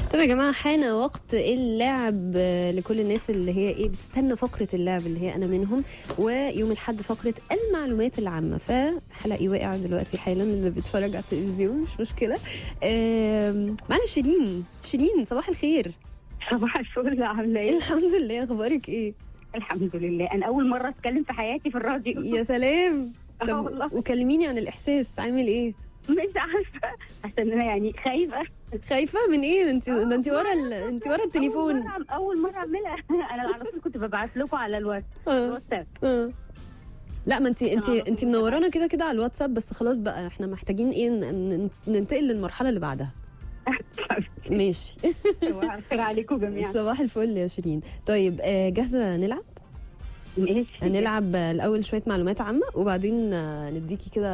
طب يا جماعه حان وقت اللعب آه، لكل الناس اللي هي ايه بتستنى فقره اللعب اللي هي انا منهم ويوم الاحد فقره المعلومات العامه فحلقي واقع دلوقتي حالا اللي بيتفرج على التلفزيون مش مشكله آم، معانا شيرين شيرين صباح الخير صباح الفل عامله ايه؟ الحمد لله اخبارك ايه الحمد لله انا اول مره اتكلم في حياتي في الراديو يا سلام آه طب والله. وكلميني عن الاحساس عامل ايه مش عارفه حاسه ان انا يعني خايفه خايفه من ايه ده انت ده انت ورا ال... انت ورا اول التليفون مره أعم- اول مره اعملها انا على طول كنت ببعت لكم على الواتس آه. الواتساب آه. لا ما انت انت آه. انت منورانا كده كده على الواتساب بس خلاص بقى احنا محتاجين ايه ن- ن- ننتقل للمرحله اللي بعدها ماشي صباح الخير عليكم جميعا صباح الفل يا شيرين طيب آه، جاهزه نلعب ماشي هنلعب آه، الاول شويه معلومات عامه وبعدين آه، نديكي كده